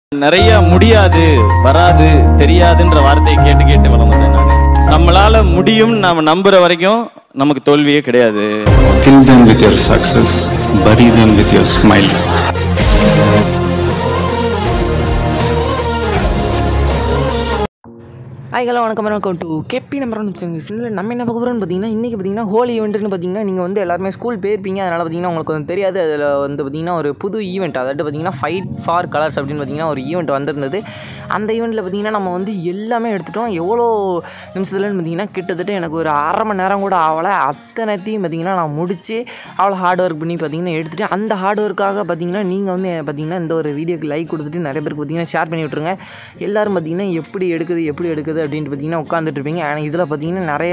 நிறைய முடியாது வராது தெரியாதுன்ற வார்த்தையை கேட்டு கேட்டு வளர்ந்தேன் நான் நம்மளால முடியும் நாம நம்புற வரைக்கும் நமக்கு தோல்வியே கிடையாது Kill them with your success, bury them with your smile. Hi hello வணக்கம் வணக்கம் டு கேபி நம்பர் ஒன் இல்லை நம்ம என்ன பார்க்க போகிறோம்னு பார்த்தீங்கன்னா இன்றைக்கி பார்த்தீங்கன்னா ஹோலி ஈவெண்ட்னு பார்த்தீங்கன்னா நீங்கள் வந்து எல்லாருமே ஸ்கூல் போயிருப்பீங்க அதனால் பார்த்தீங்கன்னா உங்களுக்கு வந்து தெரியாது அதில் வந்து பார்த்தீங்கன்னா ஒரு புது ஈவெண்ட் அதாவது பார்த்தீங்கன்னா ஃபைட் ஃபார் கலர்ஸ் அப்படின்னு பார்த்தீங்கன்னா ஒரு ஈவெண்ட் வந்திருந்தது அந்த ஈவெண்ட்டில் பார்த்தீங்கன்னா நம்ம வந்து எல்லாமே எடுத்துட்டோம் எவ்வளோ நிமிஷத்துலன்னு பார்த்தீங்கன்னா கிட்டத்தட்ட எனக்கு ஒரு அரை மணி நேரம் கூட ஆகலை அத்தனைத்தையும் பார்த்தீங்கன்னா நான் முடித்து அவ்வளோ ஹார்ட் ஒர்க் பண்ணி பார்த்தீங்கன்னா எடுத்துகிட்டு அந்த ஹார்ட் ஒர்க்காக பார்த்தீங்கன்னா நீங்கள் வந்து பார்த்தீங்கன்னா இந்த ஒரு வீடியோக்கு லைக் கொடுத்துட்டு நிறைய பேருக்கு பார்த்தீங்கன்னா ஷேர் பண்ணி விட்ருங்க எல்லாரும் பார்த்தீங்கன்னா எப்படி எடுக்குது எப்படி எடுக்குது அப்படின்ட்டு பார்த்தீங்கன்னா உட்காந்துட்டு இருப்பீங்க ஆனால் இதில் பார்த்தீங்கன்னா நிறைய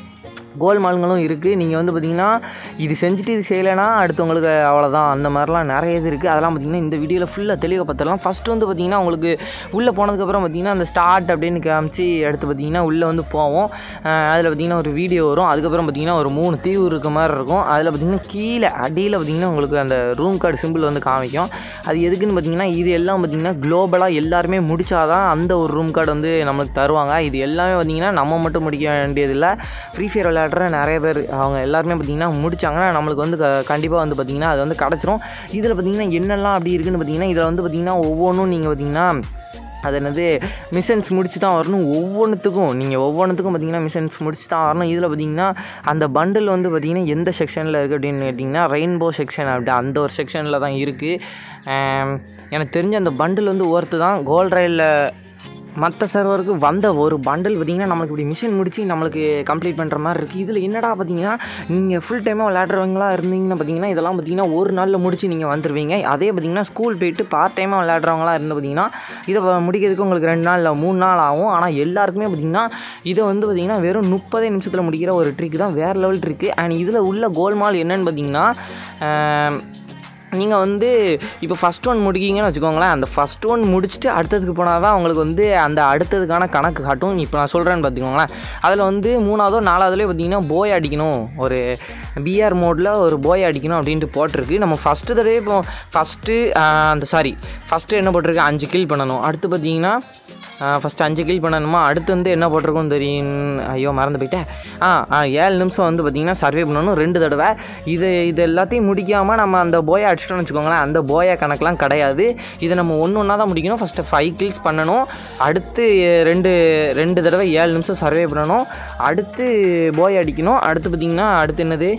கோல் மால்களும் இருக்குது நீங்கள் வந்து பார்த்தீங்கன்னா இது செஞ்சுட்டு இது செய்யலைன்னா அடுத்தவங்களுக்கு அவ்வளோதான் அந்த மாதிரிலாம் நிறைய இது இருக்குது அதெல்லாம் பார்த்தீங்கன்னா இந்த வீடியோவில் ஃபுல்லாக தெளிவாக பார்த்துடலாம் ஃபஸ்ட்டு வந்து பார்த்தீங்கன்னா உங்களுக்கு உள்ளே போனதுக்கப்புறம் பார்த்தீங்கன்னா அந்த ஸ்டார்ட் அப்படின்னு காமிச்சு அடுத்து பார்த்தீங்கன்னா உள்ளே வந்து போவோம் அதில் பார்த்தீங்கன்னா ஒரு வீடியோ வரும் அதுக்கப்புறம் பார்த்தீங்கன்னா ஒரு மூணு தீவு இருக்க மாதிரி இருக்கும் அதில் பார்த்தீங்கன்னா கீழே அடியில் பார்த்தீங்கன்னா உங்களுக்கு அந்த ரூம் கார்டு சிம்பிள் வந்து காமிக்கும் அது எதுக்குன்னு பார்த்தீங்கன்னா இது எல்லாம் பார்த்தீங்கன்னா குளோபலாக எல்லாருமே முடிச்சாதான் அந்த ஒரு ரூம் கார்டு வந்து நம்மளுக்கு தருவாங்க இது எல்லாமே பார்த்தீங்கன்னா நம்ம மட்டும் முடிக்க வேண்டியதில்லை ஃப்ரீ ஃபயர் விளையாடுற நிறைய பேர் அவங்க எல்லாருமே பார்த்தீங்கன்னா முடிச்சாங்கன்னா நம்மளுக்கு வந்து கண்டிப்பாக வந்து பார்த்தீங்கன்னா அது வந்து கிடச்சிரும் இதில் பார்த்தீங்கன்னா என்னெல்லாம் அப்படி இருக்குன்னு பார்த்தீங்கன்னா இதில் வந்து பார்த்தீங்கன்னா ஒவ்வொன்றும் நீங்கள் பார்த்தீங்கன்னா அது என்னது மிஷன்ஸ் முடிச்சு தான் வரணும் ஒவ்வொன்றுத்துக்கும் நீங்கள் ஒவ்வொன்றுத்துக்கும் பார்த்தீங்கன்னா மிஷன்ஸ் முடிச்சு தான் வரணும் இதில் பார்த்தீங்கன்னா அந்த பண்டில் வந்து பார்த்தீங்கன்னா எந்த செக்ஷனில் இருக்குது அப்படின்னு கேட்டிங்கன்னா ரெயின்போ செக்ஷன் அப்படி அந்த ஒரு செக்ஷனில் தான் இருக்குது எனக்கு தெரிஞ்ச அந்த பண்டில் வந்து ஒர்த்து தான் கோல்ட் ரயிலில் மற்ற சர்வருக்கு வந்த ஒரு பண்டில் பார்த்தீங்கன்னா நம்மளுக்கு இப்படி மிஷின் முடிச்சு நம்மளுக்கு கம்ப்ளீட் பண்ணுற மாதிரி இருக்குது இதில் என்னடா பார்த்தீங்கன்னா நீங்கள் ஃபுல் டைமாக விளையாடுறவங்களா இருந்தீங்கன்னா பார்த்தீங்கன்னா இதெல்லாம் பார்த்தீங்கன்னா ஒரு நாளில் முடிச்சு நீங்கள் வந்துடுவீங்க அதே பார்த்தீங்கன்னா ஸ்கூல் போயிட்டு பார்ட் டைமாக விளையாடுறவங்களா இருந்து பார்த்தீங்கன்னா இதை வ- முடிக்கிறதுக்கு உங்களுக்கு ரெண்டு நாள் இல்லை மூணு நாள் ஆகும் ஆனால் எல்லாருக்குமே பார்த்தீங்கன்னா இதை வந்து பார்த்தீங்கன்னா வெறும் முப்பதே நிமிஷத்தில் முடிக்கிற ஒரு ட்ரிக் தான் வேறு லெவல் ட்ரிக்கு அண்ட் இதில் உள்ள கோல்மால் என்னன்னு பார்த்தீங்கன்னா ஆம், நீங்கள் வந்து இப்போ ஃபஸ்ட் ஒன் முடிக்கீங்கன்னு வச்சுக்கோங்களேன் அந்த ஃபஸ்ட் ஒன் முடிச்சுட்டு அடுத்ததுக்கு போனால் தான் உங்களுக்கு வந்து அந்த அடுத்ததுக்கான கணக்கு காட்டும் இப்போ நான் சொல்கிறேன்னு பார்த்துக்கோங்களேன் அதில் வந்து மூணாவதோ நாலாவதுலேயே பார்த்தீங்கன்னா போய் அடிக்கணும் ஒரு பிஆர் மோடில் ஒரு போய் அடிக்கணும் அப்படின்ட்டு போட்டிருக்கு நம்ம ஃபஸ்ட்டு தடவை இப்போ ஃபஸ்ட்டு அந்த சாரி ஃபஸ்ட்டு என்ன போட்டிருக்கு அஞ்சு கில் பண்ணணும் அடுத்து பார்த்தீங்கன்னா ஃபஸ்ட்டு அஞ்சு கில் பண்ணணுமா அடுத்து வந்து என்ன போட்டிருக்கோம் தெரியும் ஐயோ மறந்து போயிட்டேன் ஆ ஆ, ஏழு நிமிஷம் வந்து பார்த்திங்கன்னா சர்வே பண்ணணும் ரெண்டு தடவை இது இது எல்லாத்தையும் முடிக்காமல் நம்ம அந்த போயை அடிச்சிட்டோம்னு வச்சுக்கோங்களேன் அந்த போயா கணக்கெலாம் கிடையாது இதை நம்ம ஒன்று ஒன்றா தான் முடிக்கணும் ஃபஸ்ட்டு ஃபைவ் கில்ஸ் பண்ணணும் அடுத்து ரெண்டு ரெண்டு தடவை ஏழு நிமிஷம் சர்வே பண்ணணும் அடுத்து போய் அடிக்கணும் அடுத்து பார்த்திங்கன்னா அடுத்து என்னது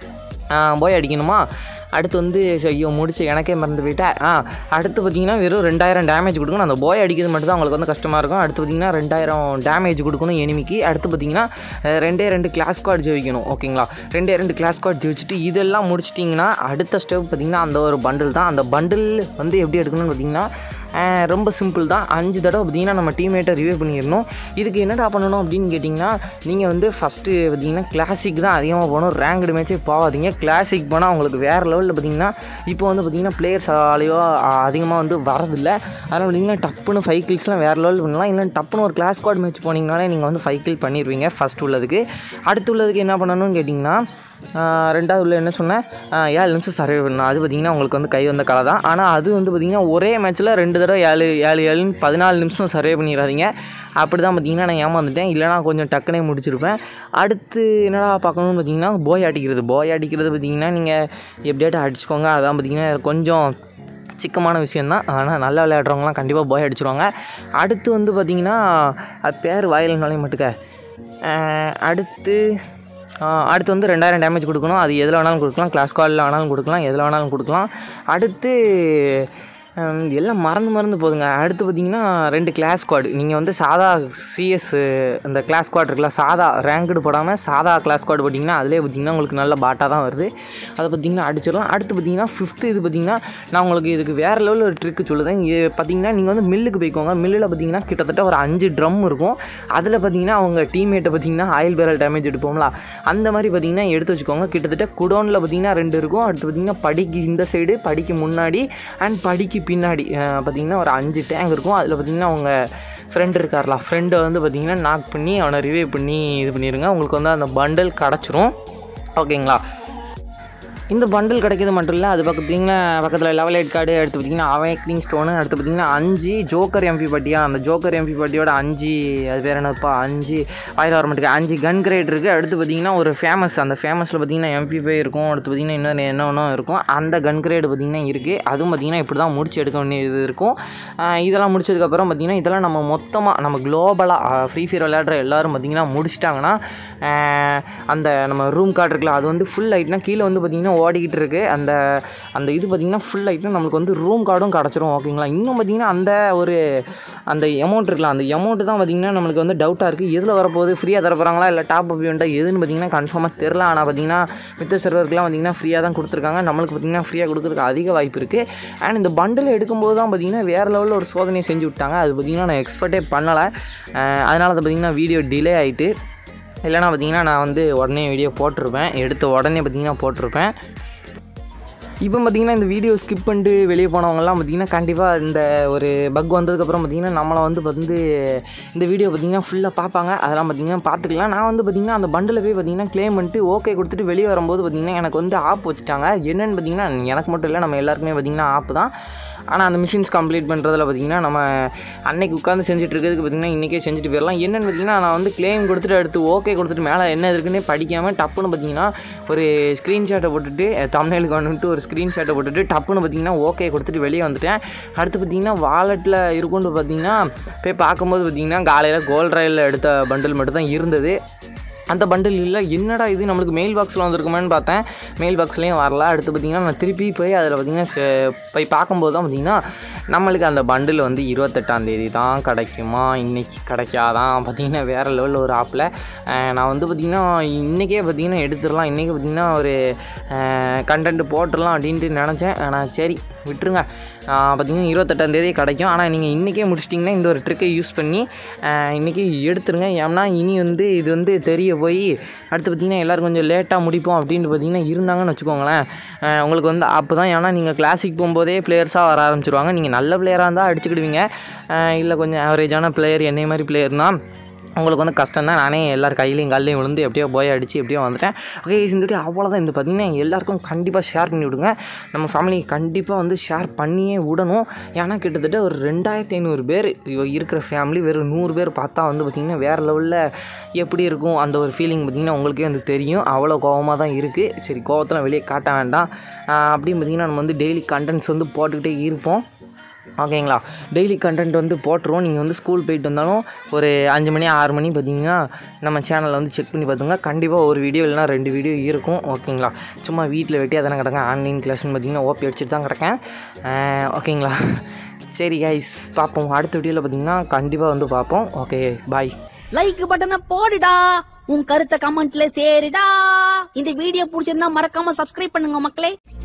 போய் அடிக்கணுமா அடுத்து வந்து சரி, ஐயோ முடிச்சு எனக்கே மறந்து போயிட்டேன் ஆ அடுத்து பார்த்தீங்கன்னா வெறும் ரெண்டாயிரம் டேமேஜ் கொடுக்கணும் அந்த போய் அடிக்கிறது மட்டும் தான் உங்களுக்கு வந்து கஷ்டமாக இருக்கும் அடுத்து பார்த்தீங்கன்னா ரெண்டாயிரம் டேமேஜ் கொடுக்கணும் எனிமிக்கு அடுத்து பார்த்தீங்கன்னா அஹ், ரெண்டே ரெண்டு கிளாஸ் ஸ்குவாட் ஜெயிக்கணும் ஓகேங்களா ரெண்டே ரெண்டு கிளாஸ் ஸ்குவாட் ஜெயிச்சுட்டு இதெல்லாம் முடிச்சிட்டிங்கன்னா அடுத்த ஸ்டெப் பார்த்தீங்கன்னா அந்த ஒரு பண்டில் தான் அந்த பண்டில் வந்து எப்படி எடுக்கணும்னு பார்த்தீங்கன்னா ஆஹ் ரொம்ப சிம்பிள் தான் அஞ்சு தடவை பார்த்தீங்கன்னா நம்ம டீம்மேட்டை ரிவ்யூ பண்ணிடணும் இதுக்கு என்னடா பண்ணணும் அப்படின்னு கேட்டிங்கன்னா நீங்கள் வந்து ஃபஸ்ட்டு பார்த்தீங்கன்னா கிளாசிக் தான் அதிகமாக போகணும் ரேங்க்டு மேட்சே போகாதீங்க கிளாசிக் போனால் உங்களுக்கு வேறு லெவலில் பார்த்தீங்கன்னா இப்போ வந்து பார்த்தீங்கன்னா பிளேயர்ஸ் ஆலையோ அதிகமாக வந்து வரதில்லை அதனால் பார்த்தீங்கன்னா டப்புன்னு ஃபைவ் கில்ஸ்லாம் வேறு லெவல் பண்ணலாம் இல்லை டப்புன்னு ஒரு கிளாஸ் ஸ்குவாட் மேட்ச் போனீங்கனாலே நீங்கள் வந்து ஃபைவ் கில் பண்ணிடுவீங்க ஃபஸ்ட் உள்ளதுக்கு அடுத்து உள்ளதுக்கு என்ன பண்ணணும்னு கேட்டிங்கன்னா ஆஹ் ரெண்டாவது உள்ள என்ன சொன்னேன் ஆஹ் ஏழு நிமிஷம் சர்வே பண்ணணும் அது பார்த்தீங்கன்னா உங்களுக்கு வந்து கை வந்த கலை தான் ஆனால் அது வந்து பார்த்தீங்கன்னா ஒரே மேட்ச்சில் ரெண்டு தடவை ஏழு ஏழு ஏழுன்னு பதினாலு நிமிஷம் சர்வே பண்ணிடாதீங்க அப்படி தான் பார்த்தீங்கன்னா நான் ஏமாந்துட்டேன் இல்லைனா கொஞ்சம் டக்குனே முடிச்சிருப்பேன் அடுத்து என்னடா பார்க்கணும்னு பார்த்தீங்கன்னா போய் அடிக்கிறது போய் அடிக்கிறது பார்த்தீங்கன்னா நீங்கள் எப்படியாட்டும் அடிச்சுக்கோங்க அதான் பார்த்தீங்கன்னா கொஞ்சம் சிக்கமான விஷயந்தான் ஆனால் நல்லா விளையாடுறவங்களாம் கண்டிப்பாக போய் அடிச்சிருவாங்க அடுத்து வந்து பார்த்தீங்கன்னா அது பேர் வாயில் நுழைய மாட்டுக்க ஆஹ் அடுத்து ஆஹ் அடுத்து வந்து ரெண்டாயிரம் டேமேஜ் கொடுக்கணும் அது எதில் வேணாலும் கொடுக்கலாம் கிளாஸ் காலில் வேணாலும் கொடுக்கலாம் எதில் வேணாலும் கொடுக்கலாம் அடுத்து ஹம், எல்லாம் மறந்து மறந்து போதுங்க அடுத்து பார்த்தீங்கன்னா ரெண்டு கிளாஸ் ஸ்குவாட் நீங்கள் வந்து சாதா சிஎஸ் அந்த கிளாஸ் ஸ்குவாட் இருக்குல்ல சாதா ரேங்க்டு போடாமல் சாதா கிளாஸ் ஸ்குவாட் போட்டிங்கன்னா அதிலே பார்த்தீங்கன்னா உங்களுக்கு நல்ல பாட்டாக தான் வருது அதை பார்த்தீங்கன்னா அடிச்சிடலாம் அடுத்து பார்த்தீங்கன்னா ஃபிஃப்த்து இது பார்த்தீங்கன்னா நான் உங்களுக்கு இதுக்கு வேறு லெவலில் ஒரு ட்ரிக்கு சொல்லுதேன் இது பார்த்தீங்கன்னா நீங்கள் வந்து மில்லுக்கு போய்க்கோங்க மில்லில் பார்த்தீங்கன்னா கிட்டத்தட்ட ஒரு அஞ்சு ட்ரம் இருக்கும் அதில் பார்த்தீங்கன்னா அவங்க டீம்மேட்டை பார்த்தீங்கன்னா ஆயில் பேரல் டேமேஜ் எடுப்போம்ல அந்த மாதிரி பார்த்தீங்கன்னா எடுத்து வச்சுக்கோங்க கிட்டத்தட்ட குடோனில் பார்த்தீங்கன்னா ரெண்டு இருக்கும் அடுத்து பார்த்தீங்கன்னா படிக்கு இந்த சைடு படிக்கு முன்னாடி அண்ட் படிக்கு பின்னாடி அஹ் பார்த்தீங்கன்னா ஒரு அஞ்சு டேங்க் இருக்கும் அதில் பார்த்தீங்கன்னா அவங்க ஃப்ரெண்ட் இருக்கார்ல ஃப்ரெண்டை வந்து பார்த்தீங்கன்னா நாக் பண்ணி அவனை ரிவைவ் பண்ணி இது பண்ணிடுங்க உங்களுக்கு வந்து அந்த பண்டல் கிடச்சிரும் ஓகேங்களா இந்த பண்டில் கிடைக்கிறது மட்டும் இல்லை அது பார்த்தீங்கன்னா பக்கத்தில் லெவல் எயிட் கார்டு அடுத்து பார்த்தீங்கன்னா அவேக்னிங் ஸ்டோனு அடுத்து பார்த்தீங்கன்னா அஞ்சு ஜோக்கர் எம்பி பட்டியா அந்த ஜோக்கர் எம்பி பட்டியோட அஞ்சு அது பேர் என்னப்பா அஞ்சு ஆயிரம் வர மாட்டேங்குது அஞ்சு கன் கிரேட் இருக்குது அடுத்து பார்த்தீங்கன்னா ஒரு ஃபேமஸ் அந்த ஃபேமஸில் பார்த்தீங்கன்னா எம்பி ஃபை இருக்கும் அடுத்து பார்த்தீங்கன்னா இன்னொரு என்ன ஒன்றும் இருக்கும் அந்த கன் கிரேடு பார்த்தீங்கன்னா இருக்குது அதுவும் பார்த்தீங்கன்னா இப்படி தான் முடிச்சு எடுக்க வேண்டியது இருக்கும் ஆஹ் இதெல்லாம் முடிச்சதுக்கப்புறம் பார்த்தீங்கன்னா இதெல்லாம் நம்ம மொத்தமாக நம்ம குளோபலாக ஃப்ரீ ஃபயர் விளையாடுற எல்லாரும் பார்த்தீங்கன்னா முடிச்சிட்டாங்கன்னா ஆஹ் அந்த நம்ம ரூம் கார்டு இருக்குல்ல அது வந்து ஃபுல் ஆகிட்டுனா கீழே வந்து பார்த்திங்கன்னா ஓடிக்கிட்டு இருக்கு அந்த அந்த இது பார்த்திங்கன்னா ஃபுல் ஆகிட்டுனா நம்மளுக்கு வந்து ரூம் கார்டும் கிடச்சிரும் ஓகேங்களா இன்னும் பார்த்திங்கன்னா அந்த ஒரு அந்த அமௌண்ட் இருக்கலாம் அந்த அமௌண்ட்டு தான் பார்த்திங்கன்னா நம்மளுக்கு வந்து டவுட்டாக இருக்குது எதில் வரப்போகுது ஃப்ரீயாக தர போகிறாங்களா இல்லை டாப் அப் இவெண்ட்டாக எதுன்னு பார்த்திங்கன்னா கன்ஃபார்மாக தெரில ஆனால் பார்த்திங்கன்னா மித்த சர்வருக்குலாம் பார்த்திங்கன்னா ஃப்ரீயாக தான் கொடுத்துருக்காங்க நம்மளுக்கு பார்த்திங்கன்னா ஃப்ரீயாக கொடுக்குறதுக்கு அதிக வாய்ப்பு இருக்குது அண்ட் இந்த பண்டில் எடுக்கும்போது தான் பார்த்திங்கன்னா வேறு லெவலில் ஒரு சோதனையை செஞ்சு விட்டாங்க அது பார்த்திங்கன்னா நான் எக்ஸ்பெக்டே பண்ணலை அதனால தான் பார்த்திங்கன்னா வீடியோ டிலே ஆகிட்டு இல்லைனா பார்த்தீங்கன்னா நான் வந்து உடனே வீடியோ போட்டிருப்பேன் எடுத்த உடனே பார்த்தீங்கன்னா போட்டிருப்பேன் இப்போ பார்த்தீங்கன்னா இந்த வீடியோ ஸ்கிப் பண்ணிட்டு வெளியே போனவங்கலாம் பார்த்தீங்கன்னா கண்டிப்பாக இந்த ஒரு பக் வந்ததுக்கப்புறம் பார்த்தீங்கன்னா நம்மளை வந்து வந்து இந்த வீடியோ பார்த்தீங்கன்னா ஃபுல்லாக பார்ப்பாங்க அதெல்லாம் பார்த்தீங்கன்னா பார்த்துக்கலாம் நான் வந்து பார்த்தீங்கன்னா அந்த பண்டில் போய் பார்த்தீங்கன்னா க்ளைம் பண்ணிட்டு ஓகே கொடுத்துட்டு வெளியே வரும்போது பார்த்தீங்கன்னா எனக்கு வந்து ஆப் வச்சுட்டாங்க என்னென்னு பார்த்தீங்கன்னா எனக்கு மட்டும் இல்லை நம்ம எல்லாருக்குமே பார்த்தீங்கன்னா ஆப் தான் ஆனால் அந்த மிஷின்ஸ் கம்ப்ளீட் பண்ணுறதுல பார்த்தீங்கன்னா நம்ம அன்னைக்கு உட்காந்து செஞ்சுட்டு இருக்கிறதுக்கு பார்த்தீங்கன்னா இன்றைக்கே செஞ்சுட்டு போயிடலாம் என்னென்னு பார்த்தீங்கன்னா நான் வந்து க்ளைம் கொடுத்துட்டு அடுத்து ஓகே கொடுத்துட்டு மேலே என்ன இருக்குன்னே படிக்காமல் டப்புன்னு பார்த்தீங்கன்னா ஒரு ஸ்க்ரீன்ஷாட்டை போட்டுட்டு தமிழ்நாளுக்கு வந்துட்டு ஒரு ஸ்க்ரீன்ஷாட்டை போட்டுட்டு டப்புன்னு பார்த்தீங்கன்னா ஓகே கொடுத்துட்டு வெளியே வந்துட்டேன் அடுத்து பார்த்தீங்கன்னா வாலெட்டில் இருக்குன்னு பார்த்தீங்கன்னா போய் பார்க்கும்போது பார்த்தீங்கன்னா காலையில் கோல்ட் ரயிலில் எடுத்த பண்டில் மட்டும் தான் இருந்தது அந்த பண்டில் இல்லை என்னடா இது நம்மளுக்கு மெயில் பாக்ஸில் வந்திருக்குமேன்னு பார்த்தேன் மெயில் பாக்ஸ்லேயும் வரல அடுத்து பார்த்தீங்கன்னா நான் திருப்பி போய் அதில் பார்த்தீங்கன்னா சே- போய் பார்க்கும்போது தான் பார்த்தீங்கன்னா நம்மளுக்கு அந்த பண்டில் வந்து இருபத்தெட்டாம் தேதி தான் கிடைக்குமா இன்றைக்கி கிடைக்காதான் பார்த்தீங்கன்னா வேறு லெவலில் ஒரு ஆப்பில் நான் வந்து பார்த்திங்கன்னா இன்றைக்கே பார்த்தீங்கன்னா எடுத்துடலாம் இன்றைக்கி பார்த்தீங்கன்னா ஒரு கண்டென்ட் போட்டுடலாம் அப்படின்ட்டு நினச்சேன் ஆனால் சரி விட்டுருங்க பார்த்தீங்கன்னா இருபத்தெட்டாம் தேதி கிடைக்கும் ஆனால் நீங்கள் இன்றைக்கே முடிச்சிட்டிங்கன்னா இந்த ஒரு ட்ரிக்கை யூஸ் பண்ணி இன்றைக்கி எடுத்துருங்க ஏன்னா இனி வந்து இது வந்து தெரிய போய் அடுத்து பார்த்தீங்கன்னா எல்லோரும் கொஞ்சம் லேட்டாக முடிப்போம் அப்படின்ட்டு பார்த்தீங்கன்னா இருந்தாங்கன்னு வச்சுக்கோங்களேன் அஹ் உங்களுக்கு வந்து அப்போ தான் ஏன்னா நீங்கள் கிளாசிக் போகும்போதே பிளேயர்ஸாக வர ஆரம்பிச்சிருவாங்க நீங்கள் நல்ல பிளேயராக இருந்தால் அடிச்சுக்கிடுவீங்க அஹ் இல்லை கொஞ்சம் ஆவரேஜான பிளேயர் என்னை மாதிரி பிளேயர்னால் உங்களுக்கு வந்து கஷ்டம் தான் நானே எல்லார் கையிலையும் காலையும் விழுந்து எப்படியோ போய் அடித்து எப்படியோ வந்துட்டேன் ஓகே இந்த வீடியோ அவ்வளோதான் இந்த பார்த்தீங்கன்னா எல்லாருக்கும் கண்டிப்பாக ஷேர் பண்ணி விடுங்க நம்ம ஃபேமிலி கண்டிப்பாக வந்து ஷேர் பண்ணியே விடணும் ஏன்னா கிட்டத்தட்ட ஒரு ரெண்டாயிரத்தி ஐநூறு பேர் இவ- இருக்கிற ஃபேமிலி வெறும் நூறு பேர் பார்த்தா வந்து பார்த்திங்கன்னா வேறு லெவலில் எப்படி இருக்கும் அந்த ஒரு ஃபீலிங் பார்த்திங்கன்னா உங்களுக்கே வந்து தெரியும் அவ்வளோ கோவமாக தான் இருக்குது சரி கோவத்தில் வெளியே காட்ட வேண்டாம் ஆஹ் அப்படின்னு பார்த்திங்கன்னா நம்ம வந்து டெய்லி கண்டென்ட்ஸ் வந்து போட்டுக்கிட்டே இருப்போம் ஓகேங்களா டெய்லி கண்டென்ட் வந்து போட்டுருவோம் நீங்கள் வந்து ஸ்கூல் போயிட்டு வந்தாலும் ஒரு அஞ்சு மணி ஆறு மணி பார்த்தீங்கன்னா நம்ம சேனலில் வந்து செக் பண்ணி பார்த்துங்க கண்டிப்பாக ஒரு வீடியோ இல்லைனா ரெண்டு வீடியோ இருக்கும் ஓகேங்களா சும்மா வீட்டில் வெட்டியாக தானே கிடக்கேன் ஆன்லைன் கிளாஸ்னு பார்த்தீங்கன்னா ஓபி அடிச்சுட்டு தான் கிடக்கேன் அஹ் ஓகேங்களா சரி கைஸ் பார்ப்போம் அடுத்த வீடியோவில் பார்த்தீங்கன்னா கண்டிப்பாக வந்து பார்ப்போம் ஓகே பாய் லைக் பட்டனை போடுடா உன் கருத்தை கமெண்ட்ல சேருடா இந்த வீடியோ பிடிச்சிருந்தா மறக்காம சப்ஸ்கிரைப் பண்ணுங்க மக்களே